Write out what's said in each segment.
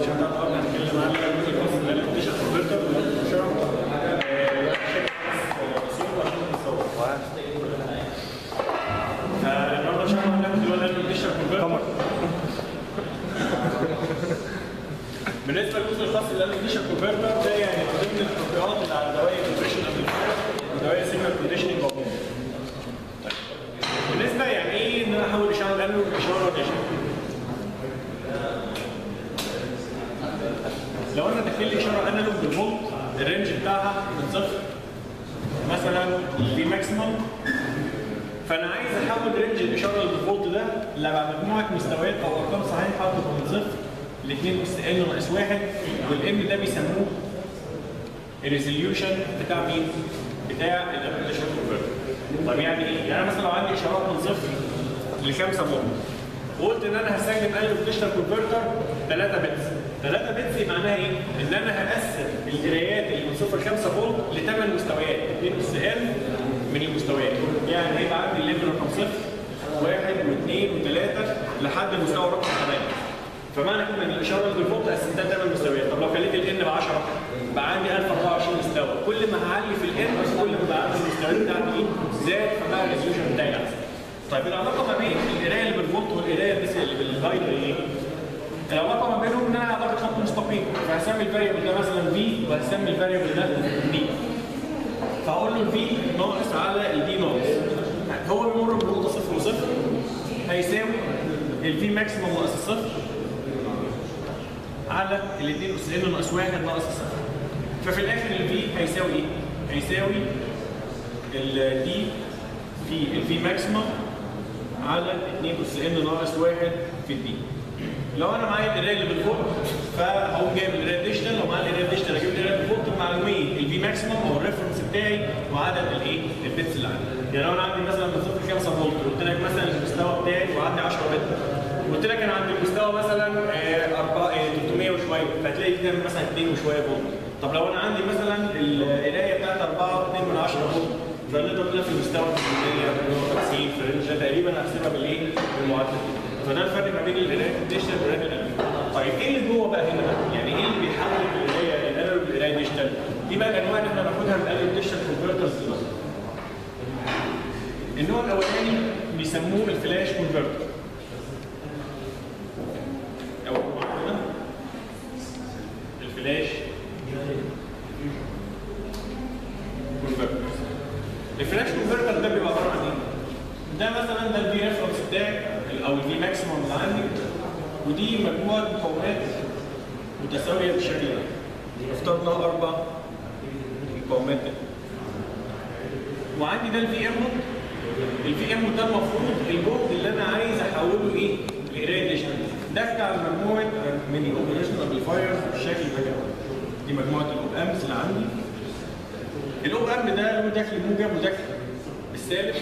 البرزنتيشن بتاعت النهارده هنتكلم عن الجزء الخاص بالابلكيشن كونفرتر فالنهارده ان شاء الله هناخد دلوقتي الابلكيشن كونفرتر بالنسبه للجزء الخاص بالابلكيشن كونفرتر ده يعني من ضمن التطبيقات اللي على دوائر الكومبريشن امبليفاير ودوائر سيجنال كونديشننج عموما. طيب بالنسبه يعني ايه ان انا احول اشاره انالوج لاشاره ديجيتال؟ لو انا داخل لي اشاره انالوج بالفولت الرينج بتاعها من صفر مثلا في ماكسيمم فانا عايز احول رينج الاشاره اللي بالفولت ده لمجموعه مستويات او ارقام صحيحه تبقى من صفر ل 2 اس ان ناقص 1 والام ده بيسموه الريزوليوشن بتاع مين؟ بتاع الابلكيشن كونفرتر. طب يعني ايه؟ يعني انا مثلا لو عندي اشارات من صفر ل 5 فولت وقلت ان انا هستخدم اي ديجيتال كونفرتر 3 بتس 3 بتس معناها ايه؟ ان انا هقسم القرايات اللي من صفر ل 5 فولت لثمان مستويات 2 اس ان من المستويات يعني هيبقى عندي الليفل رقم صفر واحد واثنين وثلاثه لحد المستوى رقم 8 فمعنى كده ان الاشاره اللي بالفولت قسمتها ثمان مستويات طب لو خليت الان ب 10 بقى عندي 1024 مستوى كل ما هعلي في الان كل ما بقى عندي المستويات بتاعتي ايه زاد فبقى الريزولوشن بتاعي احسن طيب العلاقه ما بين القرايه اللي بالفولت والقرايه اللي بالفايدر ايه؟ العلاقه ما بينهم ان انا علاقه خط مستقيم فهسمي الفاريبل ده مثلا في وهسمي الفاريبل ده دي فاقول له الفي ناقص على الدي ناقص هو بيمر بنقطه صفر وصفر هيساوي الفي ماكسيموم ناقص الصفر على الاثنين اس ان ناقص 1 ناقص الصفر ففي الاخر الفي هيساوي ايه؟ هيساوي الدي في الفي ماكسيموم على 2 اس ان ناقص 1 في الدي لو انا معايا القرايه اللي بالفولت فهقوم جايب القرايه ديجيتال لو معايا القرايه ديجيتال اجيب القرايه بالفولت المعلوميه الفي ماكسيموم هو الريفرنس بتاعي وعدد الايه؟ البيتس اللي عندي يعني لو انا عندي مثلا من صفر ل 5 فولت قلت لك مثلا المستوى بتاعي وعندي 10 بت قلت لك انا عندي المستوى مثلا 4 300 وشويه فهتلاقي كده مثلا 2 وشويه فولت طب لو انا عندي مثلا القرايه بتاعت 4 2 من 10 فولت فنقدر نقول في المستوى 850 في الرينج ده تقريبا هحسبها بالايه؟ بالمعادله دي فده الفرق ما بين القرايه الديجيتال والقرايه الانالوج طيب ايه اللي جوه بقى هنا بقى؟ يعني ايه اللي بيحول القرايه الانالوج للقرايه ديجيتال؟ دي بقى الانواع اللي احنا هناخدها من الانالوج ديجيتال كونفرترز دلوقتي النوع الاولاني بيسموه الفلاش كونفرتر اول نوع كده الفلاش كونفرتر الفلاش كونفرتر ده بيبقى عباره عن ايه؟ ده مثلا ده الفي ريفرنس بتاعي او الفي ماكسيموم اللي عندي ودي مجموعه مقاومات متساويه بالشكل ده نفترض لها اربع مقاومات كده وعندي ده الفي ام الفي ام ده المفروض الجهد اللي انا عايز احوله ايه؟ لقرايه ديجيتال ده بتاع مجموعه من الاوبريشن امبليفايرز بالشكل ده كده دي مجموعه الاوب امس اللي عندي الاوب ام ده له دخل موجب ودخل بالسالب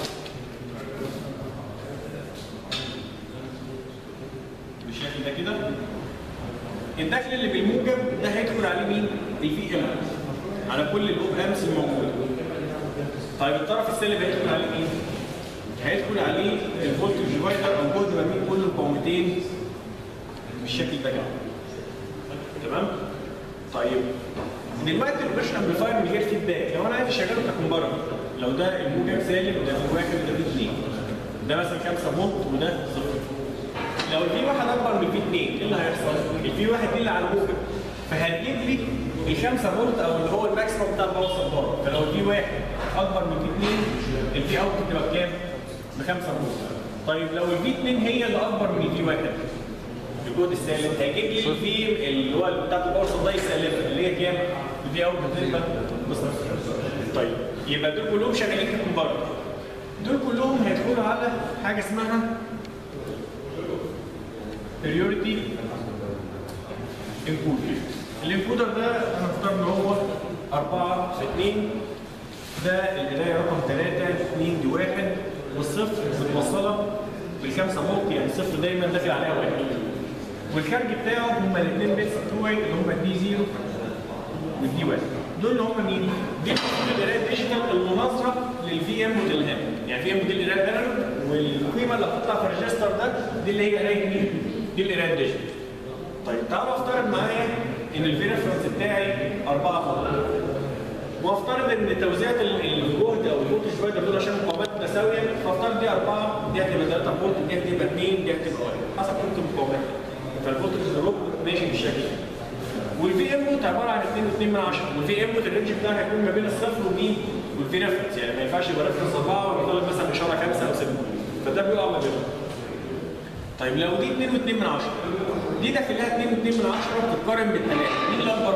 بالشكل ده كده الدخل اللي بالموجب ده هيدخل عليه مين؟ الفي ام على كل الاوب امس الموجوده طيب الطرف السالب هيدخل عليه مين؟ هيدخل عليه الفولت ديفايدر او جهد ما بين كل المقاومتين بالشكل ده كده تمام؟ طيب دلوقتي الاوبريشن امبليفاير من غير فيدباك لو انا عايز اشغله ككمبرر لو ده الموجب سالب وده في واحد وده في اثنين ده مثلا 5 فولت وده صفر لو الفي واحد اكبر من في اثنين ايه اللي هيحصل؟ الفي واحد دي اللي على الموجب فهتجيب لي ال 5 فولت او اللي هو الماكسيموم بتاع الباور سبلاي فلو الفي واحد اكبر من في اثنين الفي اوت تبقى بكام؟ ب 5 فولت طيب لو الفي 2 هي اللي اكبر من الفي واحد الجهد السالب هيجيب لي الفي اللي هو بتاعت الباور سبلاي السالبه اللي هي كام؟ الفي اوت بتبقى بصفر طيب يبقى دول كلهم شغالين ككمبرر دول كلهم هيدخلوا على حاجه اسمها priority encoder الانكودر ده انا اختار ان هو 4 في 2 ده القرايه رقم 3 2 دي 1 والصفر متوصله بالخمسه فولت يعني الصفر دايما داخل عليها واحد والخارج بتاعه هم الاثنين بيتس بتوعي اللي هم الدي 0 والدي 1 دول اللي هم مين؟ دي المفروض القرايه الديجيتال المناظره للفي ام والالهام يعني في ام دي القرايه الانالوج والقيمه اللي هتطلع في الريجستر ده دي اللي هي قرايه مين؟ دي القرايه الديجيتال طيب تعالوا افترض معايا ان الفي ريفرنس بتاعي 4 فولت وافترض ان توزيعة ال- الجهد او الفولتج ديفايدر دول عشان مقاومات متساويه فافترض دي 4 دي هتبقى 3 فولت دي هتبقى 2 دي هتبقى 1 حسب قيمه المقاومات فالفولتج دروب ماشي بالشكل ده والفي انبوت عباره عن 2 و2 من 10 والفي انبوت الرينج بتاعها هيكون ما بين الصفر ومين والفي ريفرنس يعني ما ينفعش يبقى ريفرنس 4 ويطلب مثلا اشاره 5 او 6 فده بيقع ما بينهم طيب لو دي 2 و2 من 10 دي داخلها 2 و2 من 10 بتتقارن بالثلاثه مين الاكبر؟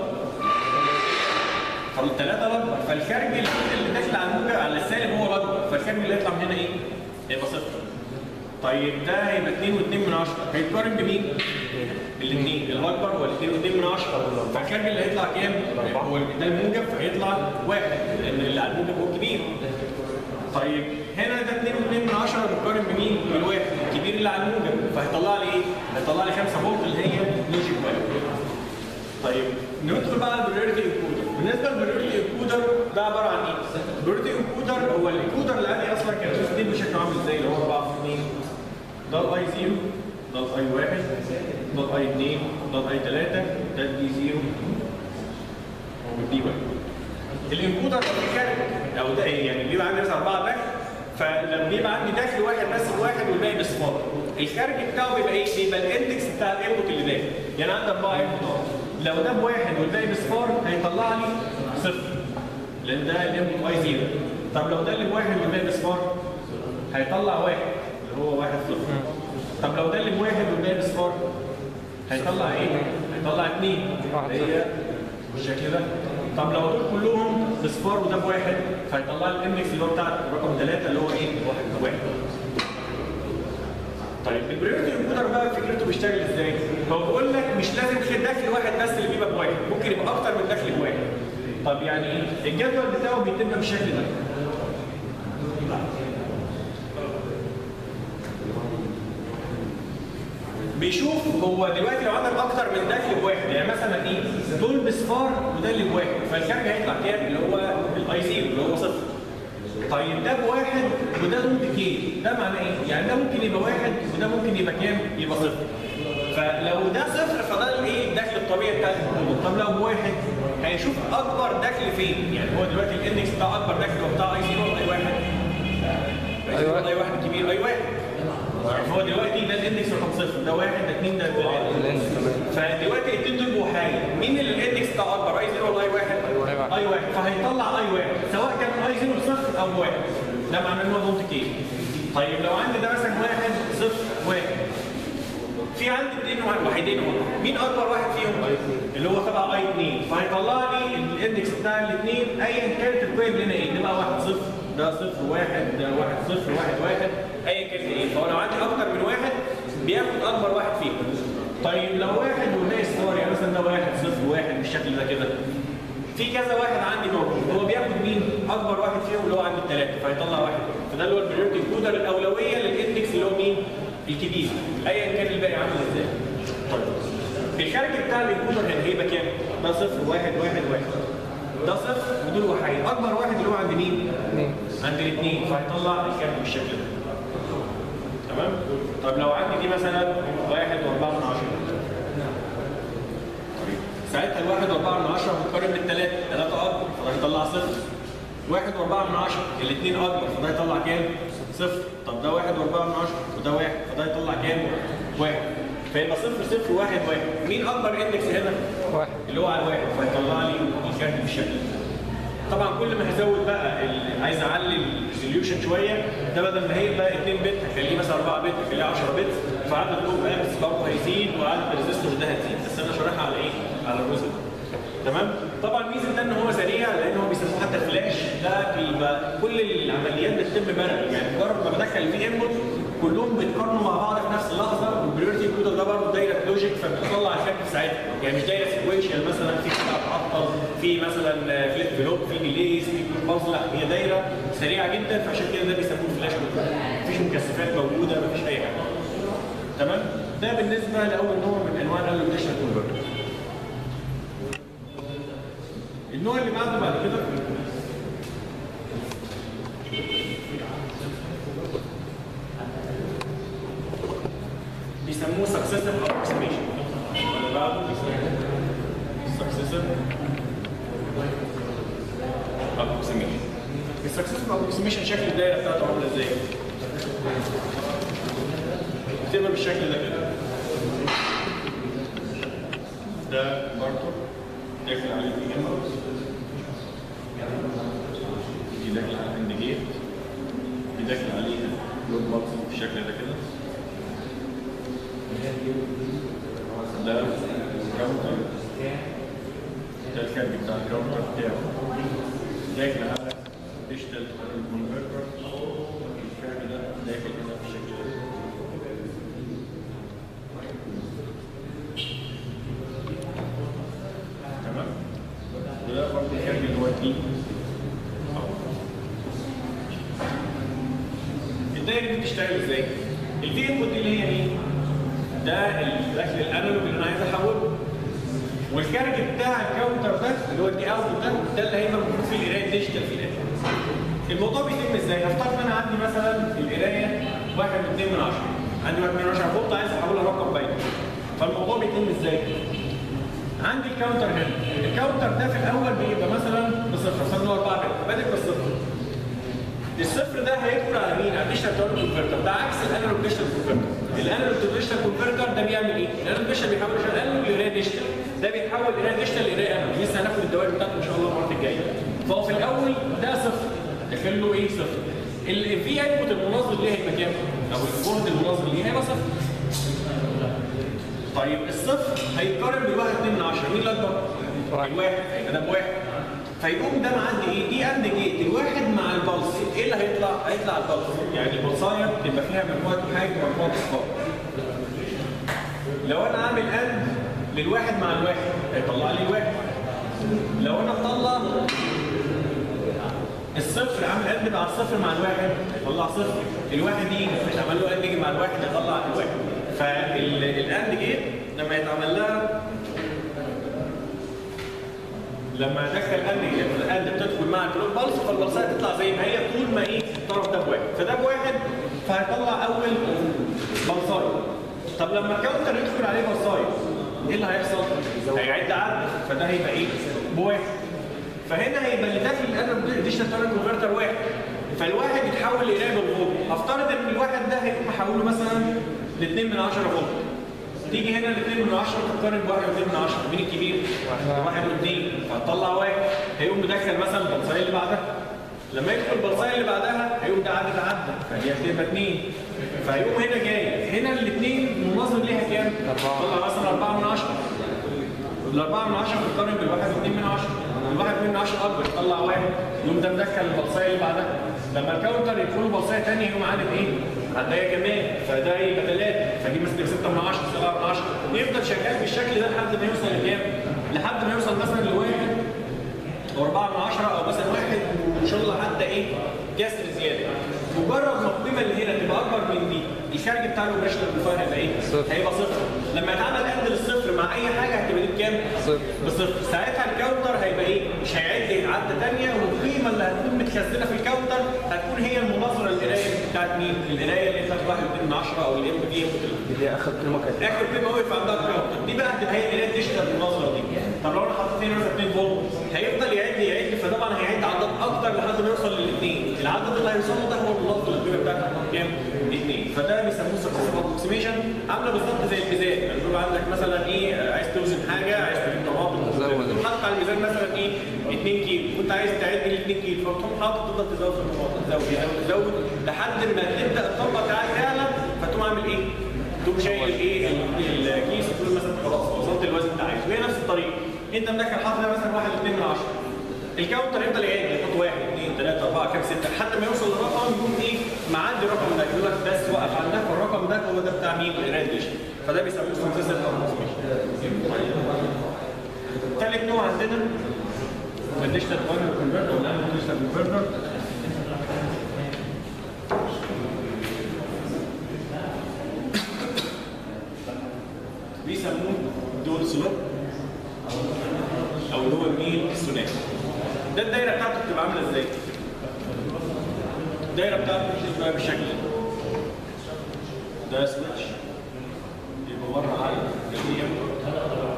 فالثلاثه الاكبر فالخارج الوحيد اللي داخل على الموجب على السالب هو الاكبر فالخارج اللي يطلع من هنا ايه؟ هيبقى صفر طيب ده هيبقى 2 و2 من 10 هيتقارن بمين؟ بالاثنين الاكبر هو الاثنين و2 من 10 فالخارج اللي هيطلع كام؟ هو ده الموجب فهيطلع واحد لان اللي على الموجب هو الكبير طيب هنا ده 2 و2 من 10 بتقارن بمين؟ بالواحد الكبير اللي على الموجب فهيطلع لي ايه؟ هيطلع لي 5 فولت اللي هي لوجيك واحد طيب ندخل بقى على البريورتي انكودر بالنسبه للبريورتي انكودر ده عباره عن ايه؟ البريورتي انكودر هو الانكودر العادي اصلا كان دي بشكل عامل ازاي اللي هو 4 في 2 ده الاي 0 ده الاي 1 ده الاي 2 ده الاي 3 ده الدي 0 والدي 1 الانكودر في خارج او ده ايه يعني بيبقى عندي مثلا اربعه دخل فلما بيبقى عندي دخل واحد بس بواحد والباقي بصفار الخارج بتاعه بيبقى ايه؟ بيبقى الاندكس بتاع الانبوت اللي داخل يعني عندي اربعه انبوت لو ده بواحد والباقي بصفار هيطلع لي صفر لان ده الانبوت اي زيرو طب لو ده اللي بواحد والباقي بصفار هيطلع واحد اللي هو واحد صفر طب لو ده اللي بواحد والباقي بصفار هيطلع ايه؟ هيطلع اثنين اللي هي بالشكل ده طب لو دول كلهم بصفار وده بواحد فهيطلع لي الاندكس اللي هو بتاع رقم ثلاثه اللي هو ايه؟ واحد واحد طيب البريورتي انكودر بقى فكرته بيشتغل ازاي؟ هو بيقول لك مش لازم دخل واحد بس اللي بيبقى بواحد ممكن يبقى اكتر من دخل بواحد طب يعني ايه؟ الجدول بتاعه بيتم بالشكل ده بيشوف هو دلوقتي لو عمل اكتر من دخل بواحد يعني مثلا ايه دول بصفار وده اللي بواحد فالخارج هيطلع كام اللي هو الاي زيرو اللي هو صفر طيب ده بواحد وده ضد كي ده معناه ايه؟ يعني ده ممكن يبقى واحد وده ممكن يبقى كام؟ يبقى صفر فلو ده صفر فده الايه الدخل الطبيعي بتاع الكود طب لو بواحد هيشوف اكبر دخل فين؟ يعني هو دلوقتي الاندكس بتاع اكبر دخل هو بتاع اي زيرو ولا اي واحد؟ اي زيرو ولا اي واحد كبير اي واحد هو دلوقتي ده الاندكس رقم صفر ده واحد ده اثنين ده ثلاثه فدلوقتي الاثنين دول بوحايد مين اللي الاندكس بتاع اكبر اي زيرو ولا اي واحد؟ اي واحد فهيطلع اي واحد سواء كان اي زيرو صفر او واحد ده معناه ان هو نوت كي طيب لو عندي ده مثلا واحد صفر واحد في عندي اثنين واحدين اهو مين اكبر واحد فيهم؟ اللي هو تبع اي 2 فهيطلع لي الاندكس بتاع الاثنين ايا كانت القيم هنا ايه؟ ده بقى واحد صفر ده صفر واحد ده واحد صفر واحد واحد ايا كانت ايه فهو لو عندي اكتر من واحد بياخد اكبر واحد فيهم طيب لو واحد والباقي صفار يعني مثلا ده واحد صفر واحد بالشكل ده كده في كذا واحد عندي موجود هو بياخد مين اكبر واحد فيهم اللي هو عندي الثلاثه فيطلع واحد فده اللي هو البريورتي كودر الاولويه للاندكس اللي هو مين الكبير ايا كان الباقي عامل ازاي طيب الخارج بتاع الانكودر هنا هيبقى كام ده صفر واحد واحد واحد ده صفر ودول وحيد اكبر واحد اللي هو عند مين عند الاثنين فهيطلع الخارج بالشكل ده تمام طب لو عندي دي مثلا واحد واربعة من عشرة ساعتها الواحد واربعة من عشرة مقارن بالثلاثة، ثلاثة أكبر فده هيطلع صفر. واحد واربعة من عشرة، الاثنين أكبر فده هيطلع كام؟ صفر. طب ده واحد واربعة من عشرة وده واحد فده هيطلع كام؟ واحد. فيبقى صفر صفر واحد واحد. مين أكبر إندكس هنا؟ واحد اللي هو على الواحد فيطلع لي الكارت بالشكل ده. طبعا كل ما هزود بقى ال- عايز اعلي الريزوليوشن شويه ده بدل ما هيبقى 2 بت هخليه مثلا 4 بت هخليه 10 بت فعدد الاوب امس برضه هيزيد وعدد الريزستورز ده هتزيد بس انا شارحها على ايه؟ على الجزء ده تمام؟ طبعا ميزه ده ان هو سريع لان هو بيسموه حتى فلاش ده بيبقى كل العمليات بتتم بارل يعني مجرد ما بدخل فيه انبوت كلهم بيتقارنوا مع بعض في نفس اللحظه والبريورتي كودر ده برضه دايره لوجيك فبتطلع الشكل في ساعتها يعني مش دايره سيكويشن مثلا في قطع تعطل في مثلا فليب فلوب في ديليز في كومباوز لا هي دايره سريعه جدا فعشان كده ده بيسموه فلاش كودر مفيش مكثفات موجوده مفيش اي حاجه تمام ده بالنسبه لاول نوع من انواع الالوميشن كونفرتر النوع اللي بعده بعد كده بيسموه successive approximation اللي بعده successive approximation السكسسفul approximation شكل الدايره بتاعته عامله ازاي؟ بتبقى بالشكل ده كده ده برضه داخل عليه في جنب دي داخل على الانديجيت دي داخل عليها لود بوكس بالشكل ده كده ده كاونتر ده الكارت بتاع الكاونتر بتاعه داخل على ديجيتال كونفرتر الكارت ده داخل هنا بالشكل ده تمام وده برضه الكارت اللي هو الدي الدايره دي بتشتغل ازاي؟ الفي انبوت دي اللي هي مين؟ ده الدخل الانالوج اللي انا عايز احوله والكارج بتاع الكاونتر ده اللي هو الدي اوت ده ده اللي هيبقى موجود في القرايه الديجيتال في الاخر. الموضوع بيتم ازاي؟ هفترض ان انا عندي مثلا القرايه 1 2 من 10 عندي 1 من 10 فولت عايز احولها رقم باين فالموضوع بيتم ازاي؟ عندي الكاونتر هنا الكاونتر ده في الاول بيبقى مثلا بصفر مثلا هو 4 بت بادئ بالصفر الصفر ده هيدخل على مين؟ على الديجيتال تاون كونفرتر ده عكس الانالوج ديجيتال كونفرتر الانالوج ديجيتال كونفرتر ده بيعمل ايه؟ الانالوج ديجيتال بيحول الانالوج لقرايه ديجيتال ده بيحول قرايه ديجيتال لقرايه انالوج لسه هناخد الدوائر بتاعته ان شاء الله المره الجايه فهو في الاول ده صفر داخل له ايه صفر الفي انبوت المناظر ليه هيبقى كام؟ او الجهد المناظر ليه هيبقى صفر طيب الصفر هيتقارن بالواحد 2 من 10 مين الاكبر؟ الواحد هيبقى ده بواحد فيقوم ده معدي ايه؟ دي اند جيت الواحد مع البلس ايه اللي هيطلع؟ هيطلع البلس يعني البلصايه تبقى فيها مجموعه حاجه ومجموعه اصفار لو انا عامل اند للواحد مع الواحد هيطلع لي الواحد لو انا مطلع الصفر عامل اند مع الصفر مع الواحد هيطلع صفر الواحد يجي يتعمل له اند يجي مع الواحد هيطلع الواحد فالاند جيت لما يتعمل لها لما ادخل اند الاند بتدخل مع الكلوك بالس فالبلصات تطلع زي ما هي طول ما ايه الطرف ده بواحد فده بواحد فهيطلع اول بلصايه طب لما الكاونتر يدخل عليه بلصايه ايه اللي هيحصل؟ هيعد عد فده هيبقى ايه؟ بواحد فهنا هيبقى اللي داخل الانالوج ديجيتال تاون كونفرتر واحد فالواحد يتحول لقرايه بالفولت هفترض ان الواحد ده هيقوم محوله مثلا ل 2 من 10 فولت تيجي هنا ال 2 من 10 تقارن ب 1 و 2 من 10 مين الكبير؟ 1 و2 فتطلع واحد هيقوم مدخل مثلا البلصايه اللي بعدها لما يدخل البلصايه اللي بعدها هيقوم ده عدد عدى فدي هتبقى 2 فهيقوم هنا جاي هنا الاثنين مناظر ليها كام؟ طلع مثلا 4 من 10 الأربعة من 10 بتقارن بالواحد واثنين من 10 الواحد من 10 أكبر تطلع واحد يقوم ده مدخل البلصايه اللي بعدها لما الكاونتر يدخل بلصايه ثانيه يقوم عادل ايه؟ عدايه كمان فده يبقى 3 فدي مثلا 6 من 10 7 من 10 يفضل شغال بالشكل ده لحد ما يوصل لكام؟ لحد ما يوصل مثلا لواحد او 4 من 10 او مثلا واحد وان شاء الله حتى ايه؟ كسر زياده مجرد ما القيمه اللي هنا تبقى اكبر من دي الخارج بتاع الاوبريشنال بروفايل هيبقى ايه؟ صفر. هيبقى صفر لما يتعمل اند للصفر مع اي حاجه هتبقى دي بكام؟ صفر. بصفر ساعتها الكاونتر هيبقى ايه؟ مش هيعد عده ثانيه والقيمه اللي هتكون متخزنه في الكاونتر هتكون هي المناظره القرايه بتاعت مين؟ القرايه اللي بتاعت 1 2 من 10 او الام بي دي اخر قيمه كانت اخر قيمه وقف عندها الكاونتر دي بقى هتبقى هي القرايه الديجيتال المناظره دي طب لو انا حطيت هنا مثلا 2 فولت هيفضل يعد يعد فطبعا هيعد عدد اكتر لحد ما يوصل للاثنين العدد اللي هيوصل له ده هو المناظر القيمه بتاعته كام؟ اثنين فده بيسموه سكسسيف ابروكسيميشن عامله بالظبط زي الميزان يعني بيبقى عندك مثلا ايه عايز توزن حاجه عايز تجيب طماطم زود. حاطط على الميزان مثلا ايه 2 كيلو وانت عايز تعد ال 2 كيلو فتقوم حاطط تفضل تزود في الطماطم تزود تزود تزود لحد ما تبدا الطبقه بتاعك تعلى فتقوم عامل ايه؟ تقوم شايل ايه ال- الكيس وتقول مثلا خلاص وصلت الوزن اللي عايزه وهي نفس الطريقه انت مدخل حاطط هنا مثلا 1 2 من 10 الكاونتر يفضل يعد يحط 1 2 3 4 كام 6 لحد ما يوصل لرقم يقوم ايه معدي الرقم ده يقول لك بس وقف عندك والرقم ده هو ده بتاع مين؟ الرانديش فده بيسموه سكسسيف ثالث نوع عندنا الديجيتال كونفرتر كونفرتر ولا الديجيتال كونفرتر بيسموه دول سلوك او اللي هو الميل الثنائي ده الدايره بتاعته بتبقى عامله ازاي؟ الدايره بتاعته بتبقى بالشكل ده ده سويتش يبقى مره على الجزئيه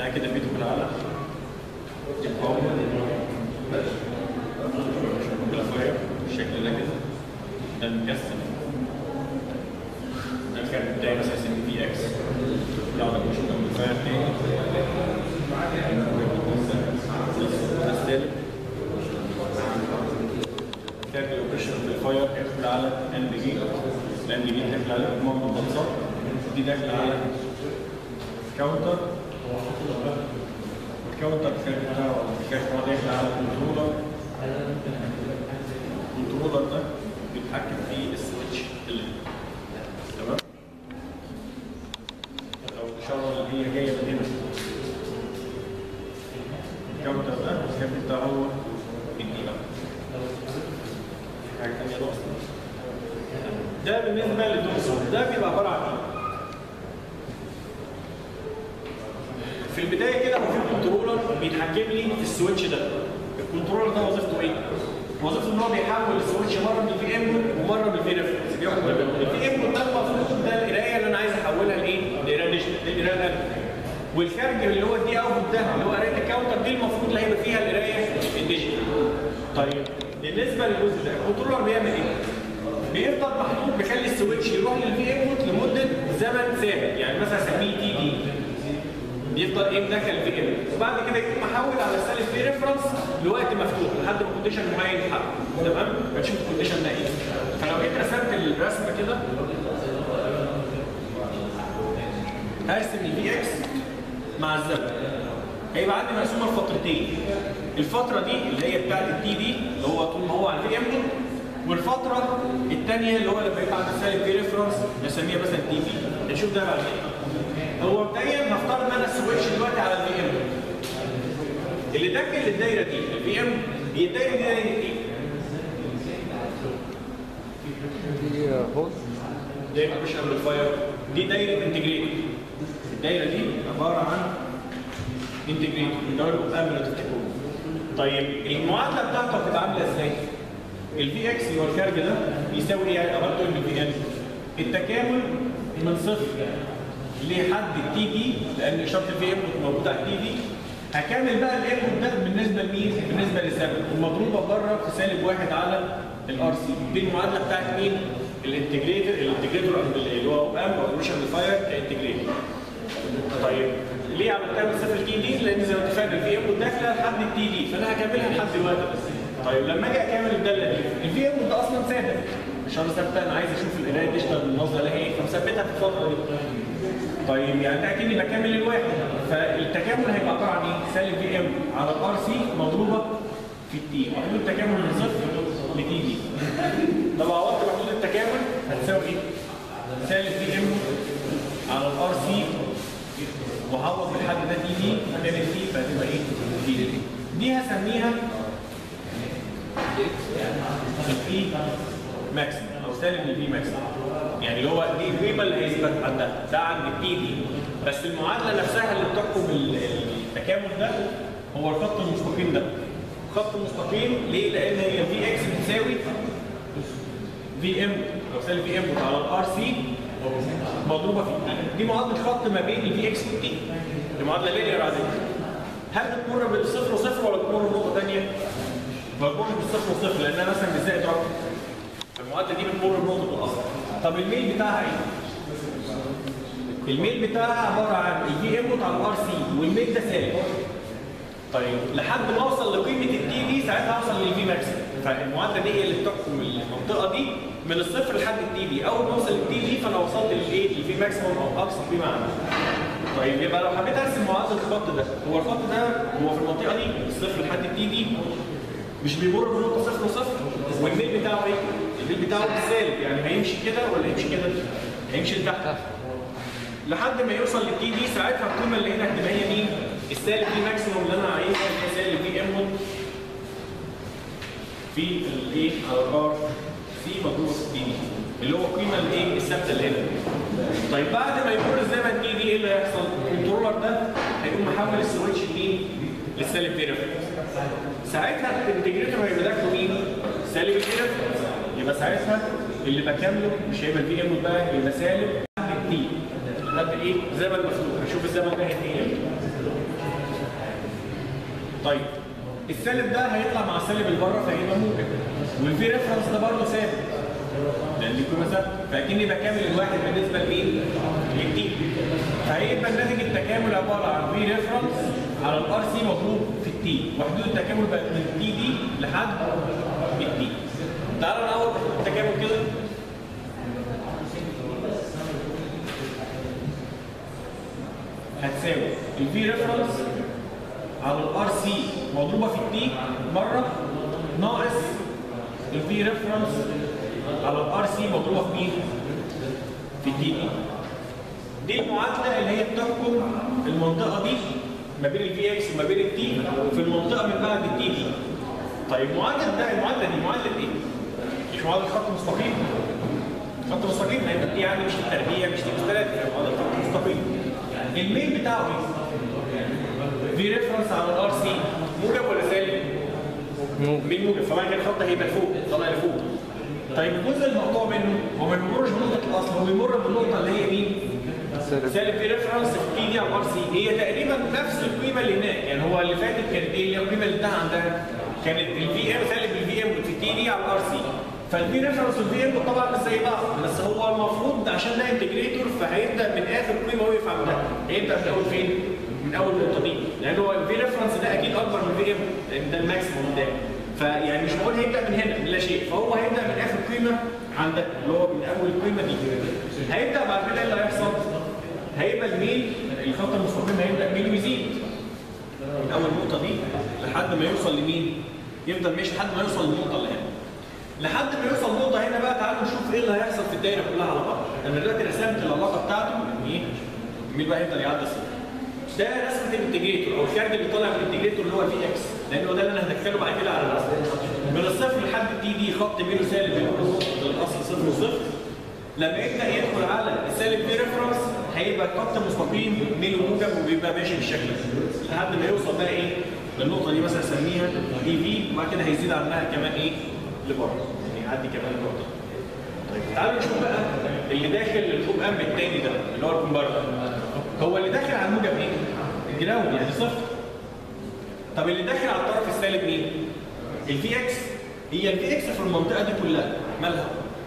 ده كده فيديو كده على القوم بالفاير بالشكل ده كده ده مكسر ده كان بتاعي مثلا اس ام بي اكس لا انا مش بالفاير تاني ده ستيل كان الاوبريشن بالفاير هيدخل على ان بي جي الان بي جي داخل على مجموعه البلصات دي داخله على كاونتر الكاونتر كان بتاعه كان داخل على كنترولر الكنترولر ده بيتحكم في السويتش اللي تمام لو الاشاره اللي هي جايه من هنا الكاونتر ده كان بتاعه هو الدقيقه حاجه ثانيه ناقصه ده بالنسبه للدوسر ده بيبقى عباره عن ايه؟ في البدايه كده هو في كنترولر بيتحكم لي في السويتش ده الكنترولر ده وظيفته ايه؟ وظيفته ان هو بيحول السويتش مره من الفي انبوت ومره من الفي ريفرنس بياخد الفي انبوت ده المفروض ده القرايه اللي انا عايز احولها لايه؟ لقرايه ديجيتال لقرايه انالوج والخارج اللي هو الدي اوتبوت ده اللي هو قرايه الكاونتر دي المفروض اللي هيبقى فيها القرايه الديجيتال طيب بالنسبه للجزء ده الكنترولر بيعمل ايه؟ بيفضل محطوط بيخلي السويتش يروح للفي انبوت لمده زمن ثابت يعني مثلا اسميه تي دي بيفضل ايه مدخل في ام وبعد كده يقوم محول على السالب في ريفرنس لوقت مفتوح لحد ما كونديشن معين يتحقق تمام هتشوف الكونديشن ده ايه فلو جيت رسمت الرسمه كده هرسم الفي اكس مع الزمن هيبقى عندي مقسومه لفترتين الفتره دي اللي هي بتاعت التي دي اللي هو طول ما هو على الفي ام والفتره الثانيه اللي هو لما يبقى عند السالب في ريفرنس نسميها مثلا تي بي نشوف ده بعدين هو مبدئيا هفترض ان انا السويتش دلوقتي على الفي ام اللي داخل الدايره دي الفي ام هي الدايره دي دايره ايه؟ دي هوست دايره مش امبليفاير دي دايره انتجريتور الدايره دي عباره عن انتجريتور ده قبل ما تفتكروه طيب المعادله بتاعته هتبقى عامله ازاي؟ الفي اكس اللي هو الخارج ده بيساوي ايه؟ عبارته ان الفي ان التكامل من صفر لحد التي دي لان اشاره الفي انبوت موجوده على التي دي هكمل بقى الانبوت ده بالنسبه لمين؟ بالنسبه للزمن ومضروبه بره في سالب واحد على الار سي دي المعادله بتاعت مين؟ الانتجريتور الانتجريتور اللي هو ام او اوبريشن فاير كانتجريتور طيب ليه عملتها من صفر تي دي؟ لان زي ما اتفقنا الفي انبوت داخله لحد التي دي فانا هكملها لحد دلوقتي بس طيب لما اجي اكمل الداله دي الفي انبوت ده اصلا ثابت اشاره ثابته انا عايز اشوف القرايه ديجيتال بالنظره لها ايه فمثبتها في الفتره دي طيب يعني ده اكني بكمل الواحد فالتكامل هيبقى عباره عن ايه؟ سالب في ام على الار سي مضروبه في التي محدود التكامل من صفر لتي دي طب عوضت محدود التكامل هتساوي ايه؟ سالب في ام على الار سي وعوض الحد ده تي دي هتعمل تي فهتبقى ايه؟ تي دي دي هسميها البي ماكسيمم او سالب البي ماكسيمم يعني اللي هو دي القيمه اللي هيثبت عندها ده عند البي دي بس المعادله نفسها اللي بتحكم ال- التكامل ده هو الخط المستقيم ده خط مستقيم ليه؟ لان هي في اكس بتساوي في ام او سالب في ام على الار سي مضروبه في التي دي معادله خط ما بين الفي اكس والتي دي معادله لينير عاديه هل بتمر بالصفر وصفر ولا بتمر بنقطه ثانيه؟ بتمر بالصفر وصفر لانها مثلا بالزائد رقم فالمعادله دي بتمر بنقطه الاصل طب الميل بتاعها ايه؟ الميل بتاعها عباره عن الفي انبوت على الار سي والميل ده سالب طيب لحد ما اوصل لقيمه التي دي ساعتها اوصل للفي ماكس فالمعادله دي هي اللي بتحكم المنطقه دي من الصفر لحد التي دي اول ما اوصل للتي دي فانا وصلت للايه للفي ماكسيموم او اقصى قيمه عندي طيب يبقى لو حبيت ارسم معادله الخط ده هو الخط ده هو في المنطقه دي من الصفر لحد التي دي مش بيمر بنقطه صفر وصفر والميل بتاعه ايه؟ الميل بتاعه بالسالب يعني هيمشي كده ولا هيمشي كده؟ هيمشي لتحت لحد ما يوصل للتي دي ساعتها القيمه اللي هنا هتبقى هي مين؟ السالب دي ماكسيموم اللي انا عايزها اللي هي سالب دي ام في الايه؟ على الار سي مضروبه في التي دي اللي هو القيمه الايه؟ الثابته اللي هنا. طيب بعد ما يمر الزمن تي دي ايه اللي هيحصل؟ الكنترولر ده هيقوم محول السويتش لمين؟ للسالب دي ريفرنس. ساعتها الانتجريتور هيبقى داخله مين؟ سالب دي ريفرنس. يبقى ساعتها اللي بكامله مش هيبقى الفي ام بقى يبقى سالب لحد التي لحد ايه؟ زمن مفتوح هشوف الزمن ده هينتهي امتى طيب السالب ده هيطلع مع السالب اللي بره فهيبقى موجب والفي ريفرنس ده برضه ثابت لان دي قيمه ثابته فاكني بكامل الواحد بالنسبه لمين؟ للتي فهيبقى الناتج التكامل عباره عن في ريفرنس على الار سي مضروب في التي وحدود التكامل بقت من التي دي لحد التي تعالوا نعوض التكامل كده هتساوي الفي ريفرنس على الار سي مضروبه في التي مره ناقص الفي ريفرنس على الار سي مضروبه في مين؟ في التي دي. دي المعادله اللي هي بتحكم المنطقه دي ما بين الفي اكس وما بين التي في المنطقه من بعد التي دي. طيب معادله ده المعادله دي معادله ايه؟ مش معادله خط مستقيم. خط مستقيم لان دي يعني مش التربيع مش دي مستند معادله خط مستقيم. الميل بتاعه ايه؟ في ريفرنس على الار سي موجب ولا سالب؟ مين موجب فمعنى كده الخط هيبقى لفوق طالع لفوق طيب الجزء المقطوع منه هو ما بيمرش بنقطه الاصل هو بيمر بالنقطه اللي هي مين؟ سالب سالب في ريفرنس في تي دي على الار سي هي تقريبا نفس القيمه اللي هناك يعني هو اللي فاتت كانت ايه اللي هي القيمه اللي انتهى عندها كانت الفي ام سالب الفي ام في تي دي على الار سي فالفي ريفرنس والفي ام طبعا مش زي بعض بس هو المفروض عشان ده انتجريتور فهيبدا من اخر قيمه وقف عندها هيبدا من اول فين؟ من اول النقطه دي لان هو الفي ريفرنس ده اكيد اكبر من الفي ام لان ده الماكسيموم ده فيعني مش بقول هيبدا من هنا من لا شيء فهو هيبدا من اخر قيمه عندك اللي هو من اول القيمه دي هيبدا بعد كده ايه اللي هيحصل؟ هيبقى الميل الخط المستقيم هيبدا الميل ويزيد من اول النقطه دي لحد ما يوصل لمين؟ يفضل ماشي لحد ما يوصل للنقطه اللي هنا لحد ما يوصل النقطه هنا بقى تعالوا نشوف ايه اللي هيحصل في الدايره كلها على بعض انا دلوقتي رسمت العلاقه بتاعته ان ايه؟ الميل بقى هيفضل يعدي صفر ده رسمه الانتجريتور او الكارد اللي طالع من الانتجريتور اللي هو الفي اكس لان هو ده اللي انا هدخله بعد كده على الرسم من الصفر لحد التي دي خط ميله سالب الاصل صفر وصفر لما يبدا يدخل على السالب دي ريفرنس هيبقى خط مستقيم ميله موجب وبيبقى ماشي بالشكل ده لحد ما يوصل بقى ايه للنقطه دي مثلا اسميها دي في وبعد كده هيزيد عنها كمان ايه لبره يعني يعدي كمان النقطه طيب تعالوا نشوف بقى اللي داخل الحب ام الثاني ده اللي هو الكومبارتر هو اللي داخل على الموجب ايه؟ الجراوند يعني صفر طب اللي داخل على الطرف السالب مين؟ الفي اكس هي الفي اكس في المنطقه دي كلها مالها؟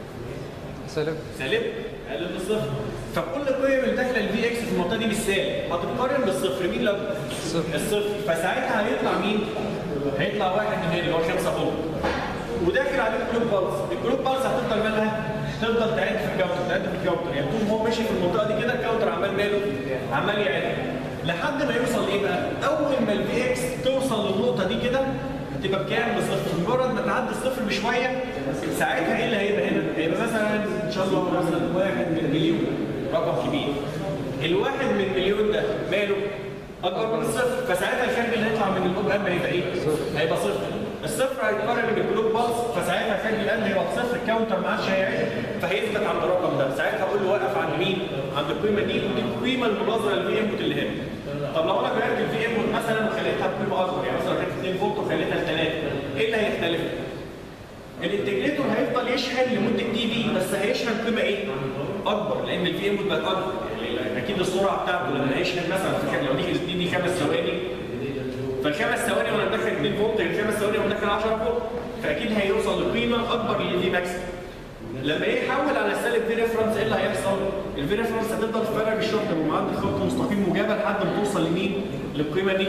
سالب سالب اقل من الصفر فكل القيم اللي داخله الفي اكس في المنطقه دي بالسالب هتتقارن بالصفر مين لو صفر. الصفر فساعتها هيطلع مين؟ هيطلع واحد من هنا اللي هو 5 فوق وداخل عليه الكلوب بالز الكلوب بالز هتفضل مالها؟ تفضل تعد في الكاونتر تعد في الكاونتر يعني طول ما هو ماشي في المنطقه دي كده الكاونتر عمال ماله؟ عمال يعد لحد ما يوصل ايه بقى؟ اول ما الفي اكس توصل للنقطه دي كده هتبقى بكام؟ بصفر مجرد ما تعدي الصفر بشويه ساعتها ايه اللي هيبقى هنا؟ هيبقى مثلا ان شاء الله مثلا واحد من مليون رقم كبير الواحد من مليون ده ماله؟ اكبر من الصفر فساعتها الكلب اللي هيطلع من الاوب ام هيبقى ايه؟ هيبقى صفر الصفر هيتقارن بالكلوب بالز فساعتها الكلب الان هيبقى صفر الكاونتر ما عادش هيعد فهيثبت عند الرقم ده ساعتها اقول له وقف عند مين؟ عند القيمه دي ودي القيمه المناظره للفي انبوت اللي هنا طب لو انا غيرت الفي انبوت مثلا وخليتها بقيمه اكبر يعني مثلا كانت 2 فولت وخليتها ل 3 ايه اللي هيختلف؟ الانتجريتور هيفضل يشحن لمده تي في بس هيشحن قيمه ايه؟ اكبر لان الفي انبوت بقت اكبر يعني اكيد السرعه بتاعته لما هيشحن مثلا في لو دي دي, دي خمس ثواني فالخمس ثواني وانا داخل 2 فولت الخمس ثواني وانا داخل 10 فولت فاكيد هيوصل لقيمه اكبر للفي ماكس لما يحول على السالب في ريفرنس ايه اللي هيحصل؟ الفي ريفرنس هتفضل تفرق الشرط من معدل خط مستقيم موجبه لحد ما توصل لمين؟ للقيمه دي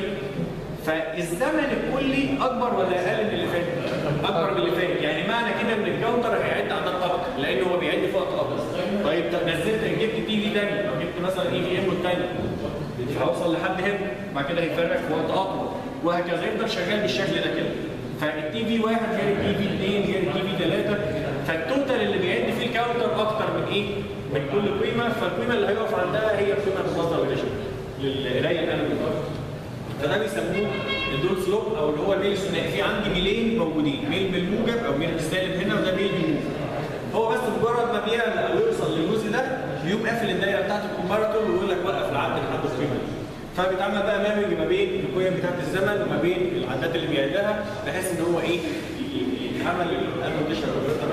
فالزمن الكلي اكبر ولا اقل من اللي فات؟ اكبر من اللي فات، يعني معنى كده ان الكاونتر هيعد عدد اكتر لان هو بيعد في وقت اكتر. طيب طب نزلت جبت تي في تاني او جبت مثلا اي في ام تاني هوصل لحد هنا بعد كده هيفرق في وقت اطول وهكذا يفضل شغال بالشكل ده كده. فالتي في واحد غير التي في اثنين غير التي في ثلاثه فالتوتال اللي بيعد فيه الكاونتر اكتر من ايه؟ من كل قيمه فالقيمه اللي هيقف عندها هي القيمه المناظره للقرايه اللي انا بقولها. فده بيسموه الدول سلوب او اللي هو الميل الثنائي في عندي ميلين موجودين ميل بالموجب او ميل بالسالب هنا وده ميل بالموجب هو بس مجرد ما بيعلى او يوصل للجزء ده يقوم قافل الدايره بتاعت الكومباراتور ويقول لك وقف العد لحد القيمه دي فبيتعمل بقى مامج ما بين القيم بتاعت الزمن وما بين العدات اللي بيعدها بحيث ان هو ايه يتعمل الانوتيشن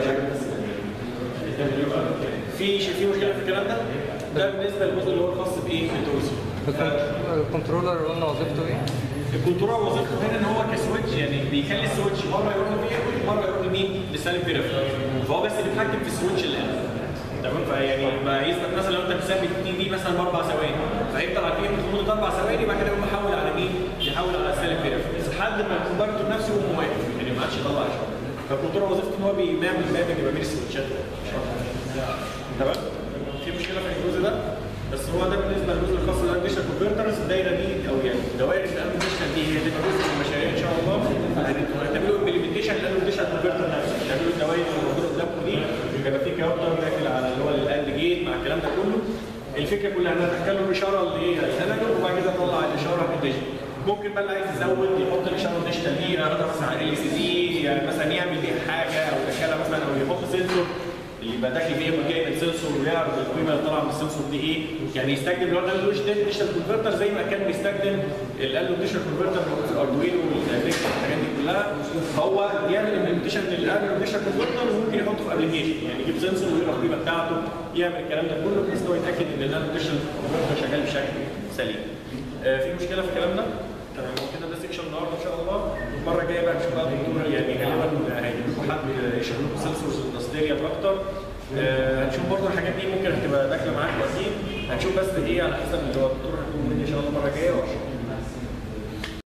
في في مشكله في الكلام ده؟ ده بالنسبه للجزء اللي هو الخاص بايه؟ بالتوزيع الكنترولر قلنا وظيفته ايه؟ الكنترول وظيفته هنا ان هو كسويتش يعني بيخلي السويتش مره يروح لفيه مره يروح لمين؟ لسالب بيرفكت فهو بس بيتحكم في السويتش اللي قبل تمام فيعني بقى يثبت مثلا لو انت مثبت 2 دي مثلا باربع ثواني فهيفضل على فيه لمده اربع ثواني بعد كده يقوم محول على مين؟ يحول على السالب بيرفكت لحد ما الكونفرتور نفسه يقوم واقف يعني ما عادش يطلع اشاره فالكنترول وظيفته ان هو بيعمل مابنج ما بين السويتشات تمام؟ في مشكله في الجزء ده بس هو ده بالنسبه للجزء الخاص بالاديشن كونفرترز الدايره دي او يعني دوائر الاديشن دي هي تبقى جزء من المشاريع ان شاء الله هتعملوا امبلمنتيشن للاديشن كونفرتر نفسه تعملوا الدوائر اللي موجوده قدامكم دي يبقى في كاونتر داخل على اللي هو الاند جيت مع الكلام ده كله الفكره كلها ان انا ادخل له الاشاره اللي هي الانالوج وبعد كده اطلع الاشاره الديجيتال ممكن بقى اللي عايز يزود يحط الاشاره الديجيتال دي اضغط على ال سي دي يعني مثلا يعمل بيها حاجه او يدخلها مثلا او يحط سنسور اللي يبقى داخل فيه جاي من سنسور ويعرف القيمه اللي طالعه من السنسور دي ايه يعني يستخدم اللي هو الالو ديجيتال كونفرتر زي ما كان بيستخدم الالو ديجيتال كونفرتر موجود في الاردوينو والالكتريك والحاجات دي كلها هو يعمل امبلمنتيشن للالو ديجيتال كونفرتر وممكن يحطه في ابلكيشن يعني يجيب سنسور ويقرا القيمه بتاعته يعمل الكلام ده كله بحيث ان هو يتاكد ان الالو ديجيتال كونفرتر شغال بشكل سليم آه، في مشكله في الكلام ده؟ تمام هو كده ده سيكشن النهارده ان شاء الله المره الجايه بقى نشوف بقى الدكتور يعني غالبا هيجيب لكم حد يشرح لكم سنسورز اندستريال اكتر آه، هنشوف برضه الحاجات دي ممكن هتبقى داخله معاكم اكيد هنشوف بس ايه على حسب اللي هو الدكتور هيكون مني ان شاء الله المره الجايه واشرح